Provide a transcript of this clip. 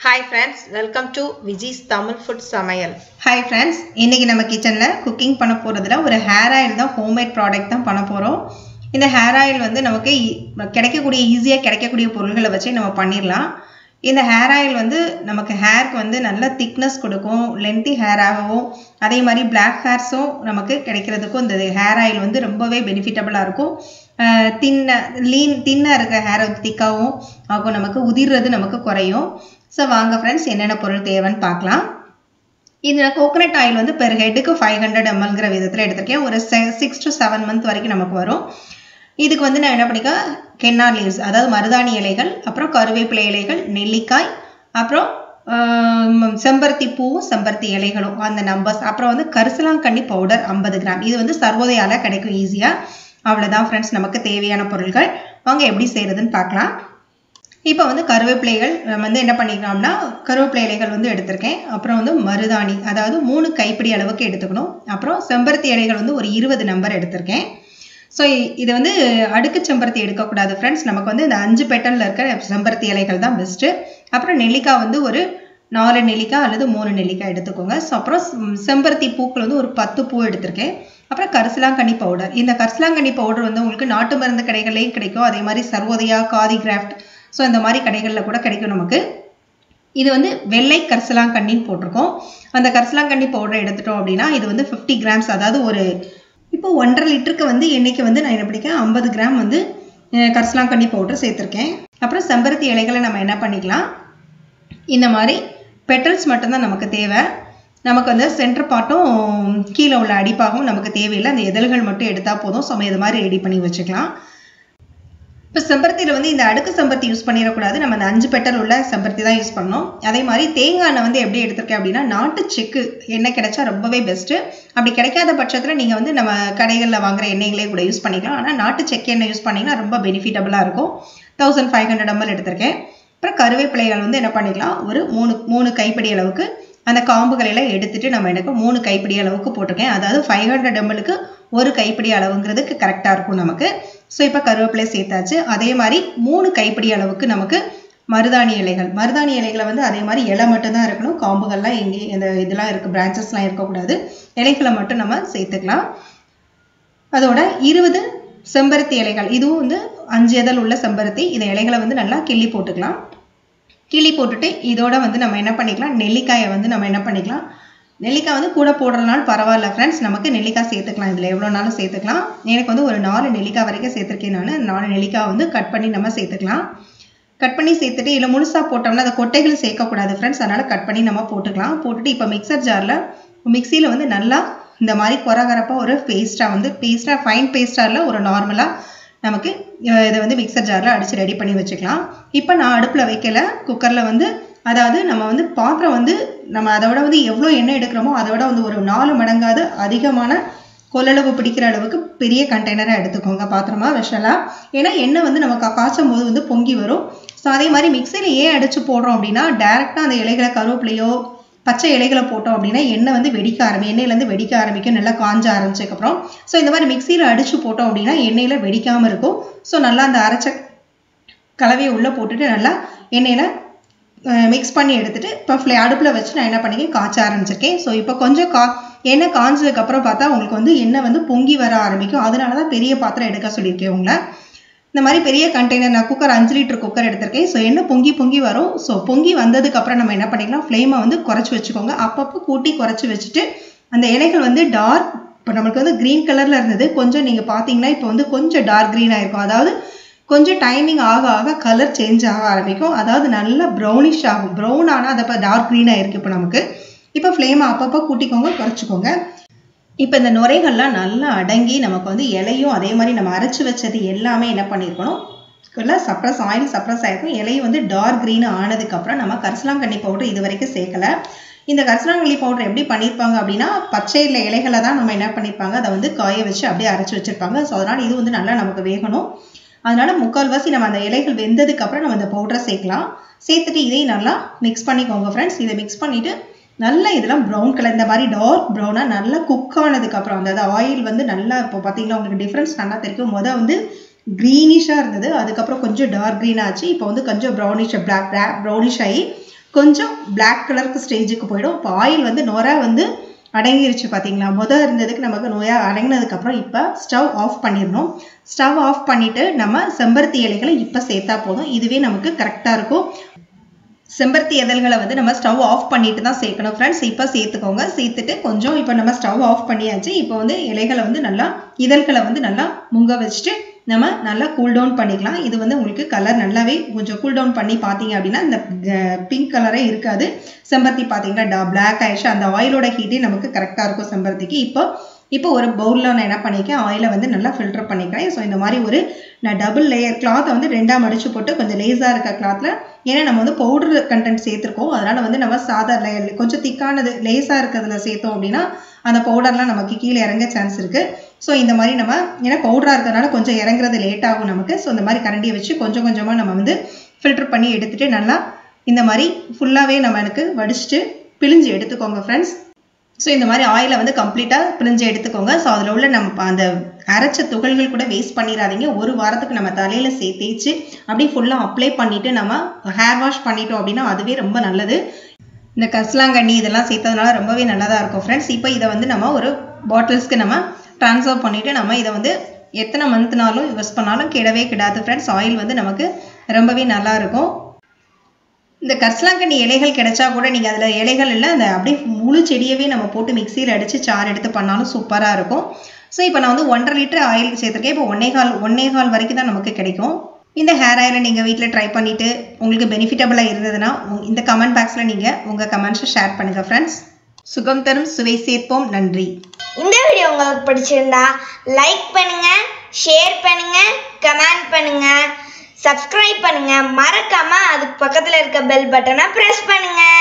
hi friends welcome to Viji's Tamil food சமையல் hi friends இன்றைக்கி நம்ம கிச்சனில் குக்கிங் பண்ண போகிறதுல ஒரு ஹேர் ஆயில் தான் ஹோம்மேட் ப்ராடக்ட் தான் பண்ண போகிறோம் இந்த ஹேர் ஆயில் வந்து நமக்கு ஈ- கிடைக்கக்கூடிய ஈஸியாக கிடைக்கக்கூடிய பொருள்களை வச்சு நம்ம பண்ணிடலாம் இந்த ஹேர் ஆயில் வந்து நமக்கு ஹேருக்கு வந்து நல்ல திக்னஸ் கொடுக்கும் லென்த்தி ஹேராகவும் அதே மாதிரி Black ஹேர்ஸும் நமக்கு கிடைக்கிறதுக்கும் இந்த ஹேர் ஆயில் வந்து ரொம்பவே பெனிஃபிட்டபுளாக இருக்கும் தின்ன லீன் தின்னாக இருக்க ஹேர் வந்து திக்காகவும் ஆகும் நமக்கு உதிர்றது நமக்கு குறையும் ஸோ வாங்க ஃப்ரெண்ட்ஸ் என்னென்ன பொருள் தேவைன்னு பார்க்கலாம் இந்த கோகனட் ஆயில் வந்து பெர் ஹெட்டுக்கு ஃபைவ் ஹண்ட்ரட் எம்எல்ங்கிற விதத்தில் எடுத்திருக்கேன் ஒரு சிக்ஸ் டு செவன் மந்த் வரைக்கும் நமக்கு வரும் இதுக்கு வந்து நான் என்ன பண்ணிக்க கென்னா லீவ்ஸ் அதாவது மருதாணி இலைகள் அப்புறம் கருவேப்பிலை இலைகள் நெல்லிக்காய் அப்புறம் ஆம், செம்பருத்தி பூவும் செம்பருத்தி இலைகளும் அந்த நம்பர்ஸ் அப்புறம் வந்து கரிசலாங்கண்ணி பவுடர் ஐம்பது கிராம் இது வந்து சர்வோதயால கிடைக்கும் ஈஸியாக அவ்வளோதான் ஃப்ரெண்ட்ஸ் நமக்கு தேவையான பொருட்கள் வாங்க எப்படி செய்கிறதுன்னு பார்க்கலாம் இப்போ வந்து கருவேப்பிலைகள் நம்ம வந்து என்ன பண்ணிக்கலாம்னா கருவேப்பிலை இலைகள் வந்து எடுத்திருக்கேன் அப்புறம் வந்து மருதாணி அதாவது மூணு கைப்பிடி அளவுக்கு எடுத்துக்கணும் அப்புறம் செம்பருத்தி இலைகள் வந்து ஒரு இருபது நம்பர் எடுத்திருக்கேன் ஸோ இது வந்து அடுக்கு செம்பருத்தி எடுக்கக்கூடாது ஃப்ரெண்ட்ஸ் நமக்கு வந்து இந்த அஞ்சு பெட்டலில் இருக்கிற செம்பருத்தி இலைகள் தான் பெஸ்ட்டு அப்புறம் நெல்லிக்காய் வந்து ஒரு நாலு நெல்லிக்காய் அல்லது மூணு நெல்லிக்காய் எடுத்துக்கோங்க ஸோ அப்புறம் செம்- செம்பருத்தி பூக்கள் வந்து ஒரு பத்து பூ எடுத்திருக்கேன் அப்புறம் கரிசலாங்கண்ணி பவுடர் இந்த கரிசலாங்கண்ணி பவுடர் வந்து உங்களுக்கு நாட்டு மருந்து கடைகள்லையும் கிடைக்கும் அதே மாதிரி சர்வோதயா காதி கிராஃப்ட் ஸோ இந்த மாதிரி கடைகளில் கூட கிடைக்கும் நமக்கு இது வந்து வெள்ளை கரிசலாங்கண்ணின்னு போட்டிருக்கோம் அந்த கரிசலாங்கண்ணி பவுடர் எடுத்துட்டோம் அப்படின்னா இது வந்து ஃபிஃப்டி கிராம்ஸ் அதாவது ஒரு இப்போ ஒன்றரை லிட்டருக்கு வந்து எண்ணெய்க்கு வந்து நான் என்ன பண்ணிக்கேன் ஐம்பது கிராம் வந்து அஹ், கரிசலாங்கண்ணி பவுடர் சேர்த்துருக்கேன் அப்புறம் செம்பருத்தி இலைகளை நம்ம என்ன பண்ணிக்கலாம் இந்த மாதிரி பெட்டல்ஸ் மட்டும்தான் நமக்கு தேவை நமக்கு வந்து சென்டர் பார்ட்டும் கீழே உள்ள அடிப்பாகவும் நமக்கு தேவையில்லை அந்த இதழ்கள் மட்டும் எடுத்தால் போதும் ஸோ நம்ம இது மாதிரி ரெடி பண்ணி வச்சுக்கலாம் இப்போ செம்பருத்தியில் வந்து இந்த அடுக்கு செம்பருத்தி யூஸ் பண்ணிடக்கூடாது நம்ம அந்த அஞ்சு பெட்டல் உள்ள செம்பருத்தி தான் யூஸ் பண்ணோம் அதே மாதிரி தேங்காய் எண்ணெய் வந்து எப்படி எடுத்திருக்கேன் அப்படின்னா நாட்டு செக்கு எண்ணெய் கிடைச்சா ரொம்பவே பெஸ்ட்டு அப்படி கிடைக்காத பட்சத்தில் நீங்கள் வந்து நம்ம கடைகளில் வாங்குற எண்ணெய்களே கூட யூஸ் பண்ணிக்கலாம் ஆனால் நாட்டு செக்கு எண்ணெய் யூஸ் பண்ணிங்கன்னா ரொம்ப பெனிஃபிட்டபுளாக இருக்கும் தௌசண்ட் ஃபைவ் ஹண்ட்ரட் எம்எல் எடுத்திருக்கேன் அப்புறம் கருவேப்பிலைகள் வந்து என்ன பண்ணிக்கலாம் ஒரு மூணு மூணு கைப்பிடி அளவுக்கு அந்த காம்புகளை எல்லாம் எடுத்துட்டு நம்ம எனக்கு மூணு கைப்பிடி அளவுக்கு போட்டிருக்கேன் அதாவது ஃபைவ் ஹண்ட்ரட் எம்எல்க்கு ஒரு கைப்பிடி அளவுங்கிறதுக்கு கரெக்டாக இருக்கும் நமக்கு ஸோ இப்போ கருவேப்பிலை சேர்த்தாச்சு அதே மாதிரி மூணு கைப்பிடி அளவுக்கு நமக்கு மருதாணி இலைகள் மருதாணி இலைகளை வந்து அதே மாதிரி இலை மட்டும்தான் இருக்கணும் காம்புகள்லாம் எங்கே இந்த இதெல்லாம் இருக்குது பிரான்ச்சஸ்லாம் இருக்கக்கூடாது இலைகளை மட்டும் நம்ம சேர்த்துக்கலாம் அதோட இருபது செம்பருத்தி இலைகள் இதுவும் வந்து அஞ்சு இதழ் உள்ள செம்பருத்தி இந்த இலைகளை வந்து நல்லா கிள்ளி போட்டுக்கலாம் கிள்ளி போட்டுட்டு இதோட வந்து நம்ம என்ன பண்ணிக்கலாம் நெல்லிக்காயை வந்து நம்ம என்ன பண்ணிக்கலாம் நெல்லிக்காய் வந்து கூட போடுறதுனால பரவாயில்ல ஃப்ரெண்ட்ஸ் நமக்கு நெல்லிக்காய் சேர்த்துக்கலாம் இதில் எவ்வளோ நாளும் சேர்த்துக்கலாம் எனக்கு வந்து ஒரு நாலு நெல்லிக்காய் வரைக்கும் சேர்த்துருக்கேன் நான் நாலு நெல்லிக்காய் வந்து கட் பண்ணி நம்ம சேர்த்துக்கலாம் கட் பண்ணி சேர்த்துட்டு இல்லை முழுசாக போட்டோம்னா அந்த கொட்டைகள் சேர்க்கக்கூடாது ஃப்ரெண்ட்ஸ் அதனால் கட் பண்ணி நம்ம போட்டுக்கலாம் போட்டுட்டு இப்போ மிக்சர் ஜாரில் மிக்சியில் வந்து நல்லா இந்த மாதிரி கொரகரப்பாக ஒரு பேஸ்ட்டாக வந்து பேஸ்ட்டாக ஃபைன் பேஸ்ட்டாக ஒரு நார்மலாக நமக்கு அஹ், இதை வந்து மிக்சர் ஜாரில் அடித்து ரெடி பண்ணி வச்சுக்கலாம் இப்போ நான் அடுப்பில் வைக்கல குக்கரில் வந்து அதாவது நம்ம வந்து பாத்திரம் வந்து நம்ம அதோட வந்து எவ்வளோ எண்ணெய் எடுக்கிறோமோ அதோட வந்து ஒரு நாலு மடங்காவது அதிகமான கொள்ளளவு பிடிக்கிற அளவுக்கு பெரிய கண்டெய்னரை எடுத்துக்கோங்க பாத்திரமா விஷலா ஏன்னா எண்ணெய் வந்து நம்ம கா- காய்ச்சும் போது வந்து பொங்கி வரும் ஸோ அதே மாதிரி மிக்சியில் ஏன் அடிச்சு போடுறோம் அப்படின்னா டேரெக்டாக அந்த இலைகளை கருவேப்பிலையோ பச்சை இலைகளை போட்டோம் அப்படின்னா எண்ணெய் வந்து வெடிக்க ஆரம்பி எண்ணெயிலேருந்து வெடிக்க ஆரம்பிக்கும் நல்லா காஞ்ச ஆரம்பிச்சதுக்கப்புறம் ஸோ இந்த மாதிரி மிக்சியில் அடிச்சு போட்டோம் அப்படின்னா எண்ணெயில் வெடிக்காமல் இருக்கும் ஸோ நல்லா அந்த அரைச்ச கலவையை உள்ளே போட்டுட்டு நல்லா எண்ணெயில் மிக்ஸ் பண்ணி எடுத்துட்டு இப்போ ஃப்ளே அடுப்பில் வச்சு நான் என்ன பண்ணிக்கேன் காய்ச்ச ஆரம்பிச்சிருக்கேன் ஸோ இப்போ கொஞ்சம் கா எண்ணெய் காஞ்சதுக்கப்புறம் பார்த்தா உங்களுக்கு வந்து எண்ணெய் வந்து பொங்கி வர ஆரம்பிக்கும் அதனால தான் பெரிய பாத்திரம் எடுக்க சொல்லியிருக்கேன் உங்களை இந்த மாதிரி பெரிய கண்டெய்னர் நான் குக்கர் அஞ்சு லிட்டர் குக்கர் எடுத்திருக்கேன் ஸோ எண்ணெய் பொங்கி பொங்கி வரும் ஸோ பொங்கி வந்ததுக்கப்புறம் நம்ம என்ன பண்ணிக்கலாம் ஃப்ளேமை வந்து குறைச்சி வச்சுக்கோங்க அப்பப்போ கூட்டி குறைச்சி வச்சுட்டு அந்த இலைகள் வந்து டார்க் இப்போ நம்மளுக்கு வந்து க்ரீன் கலரில் இருந்தது கொஞ்சம் நீங்கள் பார்த்தீங்கன்னா இப்போ வந்து கொஞ்சம் டார்க் க்ரீன் ஆயிருக்கும் அதாவது கொஞ்சம் டைமிங் ஆக ஆக கலர் சேஞ்ச் ஆக ஆரம்பிக்கும் அதாவது நல்லா ப்ரௌனிஷ் ஆகும் ப்ரௌன் ஆனால் அதை இப்போ டார்க் க்ரீன் ஆயிருக்கு இப்போ நமக்கு இப்போ ஃப்ளேமை அப்பப்போ கூட்டிக்கோங்க குறைச்சிக்கோங்க இப்போ இந்த நுரைகள்லாம் நல்லா அடங்கி நமக்கு வந்து இலையும் அதே மாதிரி நம்ம அரைச்சி வச்சது எல்லாமே என்ன பண்ணியிருக்கணும் எல்லாம் சப்ரஸ் ஆயில் சப்ரஸ் ஆயிருக்கும் இலையும் வந்து டார்க் க்ரீன் ஆனதுக்கப்புறம் நம்ம கரிசலாங்கண்ணி பவுடர் இது வரைக்கும் சேர்க்கல இந்த கரிசலாங்கண்ணி பவுடர் எப்படி பண்ணியிருப்பாங்க அப்படின்னா பச்சை இல்லை இலைகளை தான் நம்ம என்ன பண்ணியிருப்பாங்க அதை வந்து காய வச்சு அப்படியே அரைச்சி வச்சிருப்பாங்க ஸோ அதனால் இது வந்து நல்லா நமக்கு வேகணும் அதனால முக்கால்வாசி நம்ம அந்த இலைகள் வெந்ததுக்கு அப்புறம் நம்ம இந்த பவுடரை சேர்க்கலாம் சேர்த்துட்டு இதையும் நல்லா மிக்ஸ் பண்ணிக்கோங்க ஃப்ரெண்ட்ஸ் இதை மிக்ஸ் பண்ணிட்டு நல்லா இதெல்லாம் ப்ரௌன் கலர் இந்த மாதிரி டார்க் ப்ரௌனாக நல்லா குக் ஆனதுக்கப்புறம் அந்த ஆயில் வந்து நல்லா இப்போ பார்த்தீங்கன்னா உங்களுக்கு டிஃப்ரென்ஸ் நல்லா தெரியும் முத வந்து க்ரீனிஷாக இருந்தது அதுக்கப்புறம் கொஞ்சம் டார்க் க்ரீன் ஆச்சு இப்போ வந்து கொஞ்சம் ப்ரௌனிஷ் பிளாக் ப்ரௌனிஷ் ஆகி கொஞ்சம் பிளாக் கலருக்கு ஸ்டேஜுக்கு போயிடும் இப்போ ஆயில் வந்து நொரை வந்து அடங்கிருச்சு பார்த்தீங்களா முதல் இருந்ததுக்கு நமக்கு நோயா அடங்கினதுக்கப்புறம் இப்போ ஸ்டவ் ஆஃப் பண்ணிடணும் ஸ்டவ் ஆஃப் பண்ணிவிட்டு நம்ம செம்பருத்தி இலைகளை இப்போ சேர்த்தா போதும் இதுவே நமக்கு கரெக்டாக இருக்கும் செம்பருத்தி இதழ்களை வந்து நம்ம ஸ்டவ் ஆஃப் பண்ணிட்டு தான் சேர்க்கணும் ஃப்ரெண்ட்ஸ் இப்போ சேர்த்துக்கோங்க சேர்த்துட்டு கொஞ்சம் இப்போ நம்ம ஸ்டவ் ஆஃப் பண்ணியாச்சு இப்போ வந்து இலைகளை வந்து நல்லா இதழ்களை வந்து நல்லா முங்க வச்சுட்டு நம்ம நல்லா கூல் டவுன் பண்ணிக்கலாம் இது வந்து உங்களுக்கு கலர் நல்லாவே கொஞ்சம் கூல் டவுன் பண்ணி பார்த்தீங்க அப்படின்னா இந்த பிங்க் கலரே இருக்காது செம்பருத்தி பார்த்தீங்கன்னா டா பிளாக் ஆயிடுச்சு அந்த ஆயிலோட ஹீட்டே நமக்கு கரெக்டாக இருக்கும் செம்பருத்திக்கு இப்போ இப்போ ஒரு பவுலில் நான் என்ன பண்ணியிருக்கேன் ஆயிலை வந்து நல்லா ஃபில்டர் பண்ணிக்கிறேன் ஸோ இந்த மாதிரி ஒரு நான் டபுள் லேயர் கிளாத்தை வந்து ரெண்டாக மடிச்சு போட்டு கொஞ்சம் லேஸாக இருக்க கிளாத்தில் ஏன்னா நம்ம வந்து பவுடர் கண்டென்ட் சேர்த்துருக்கோம் அதனால் வந்து நம்ம சாதா லேயர் கொஞ்சம் திக்கானது லேஸாக இருக்கிறதுல சேர்த்தோம் அப்படின்னா அந்த பவுடர்லாம் நமக்கு கீழே இறங்க சான்ஸ் இருக்குது ஸோ இந்த மாதிரி நம்ம ஏன்னா பவுடராக இருக்கிறதுனால கொஞ்சம் இறங்குறது லேட் ஆகும் நமக்கு ஸோ இந்த மாதிரி கரண்டியை வச்சு கொஞ்சம் கொஞ்சமாக நம்ம வந்து ஃபில்டர் பண்ணி எடுத்துகிட்டு நல்லா இந்த மாதிரி ஃபுல்லாகவே நம்ம எனக்கு வடிச்சிட்டு பிழிஞ்சு எடுத்துக்கோங்க ஃப்ரெண்ட்ஸ் ஸோ இந்த மாதிரி ஆயிலை வந்து கம்ப்ளீட்டாக பிழிஞ்சு எடுத்துக்கோங்க ஸோ அதில் உள்ள நம்ம அந்த அரைச்ச துகள்கள் கூட வேஸ்ட் பண்ணிடாதீங்க ஒரு வாரத்துக்கு நம்ம தலையில் சே தேய்ச்சி அப்படியே ஃபுல்லாக அப்ளை பண்ணிவிட்டு நம்ம ஹேர் வாஷ் பண்ணிட்டோம் அப்படின்னா அதுவே ரொம்ப நல்லது இந்த கஸ்லாங்கண்ணி இதெல்லாம் சேர்த்ததுனால ரொம்பவே நல்லதாக இருக்கும் ஃப்ரெண்ட்ஸ் இப்போ இதை வந்து நம்ம ஒரு பாட்டில்ஸ்க்கு நம்ம ட்ரான்ஸ்ஃபர் பண்ணிவிட்டு நம்ம இதை வந்து எத்தனை மந்த்னாலும் யூஸ் பண்ணாலும் கிடவே கிடாது ஃப்ரெண்ட்ஸ் ஆயில் வந்து நமக்கு ரொம்பவே நல்லா இருக்கும் இந்த கரிசலாங்கண்ணி இலைகள் கிடைச்சா கூட நீங்கள் அதில் இலைகள் இல்லை அந்த அப்படியே முழு செடியவே நம்ம போட்டு மிக்சியில் அடித்து சாறு எடுத்து பண்ணாலும் சூப்பராக இருக்கும் ஸோ இப்போ நான் வந்து ஒன்றரை லிட்டர் ஆயில் சேர்த்துருக்கேன் இப்போ ஒன்னே கால் ஒன்னே கால் வரைக்கும் தான் நமக்கு கிடைக்கும் இந்த ஹேர் ஆயிலை நீங்கள் வீட்டில் ட்ரை பண்ணிவிட்டு உங்களுக்கு பெனிஃபிட்டபுளாக இருந்ததுன்னா இந்த கமெண்ட் பாக்ஸில் நீங்கள் உங்கள் கமெண்ட்ஸை ஷேர் பண்ணுங்கள் ஃப்ரெண்ட்ஸ் சுகம் தரும் சுவை சேர்ப்போம் நன்றி இந்த வீடியோ உங்களுக்கு பிடிச்சிருந்தா லைக் பண்ணுங்க ஷேர் பண்ணுங்க கமெண்ட் பண்ணுங்க சப்ஸ்கிரைப் பண்ணுங்க மறக்காம அதுக்கு பக்கத்துல இருக்க பெல் பட்டனை பிரஸ் பண்ணுங்க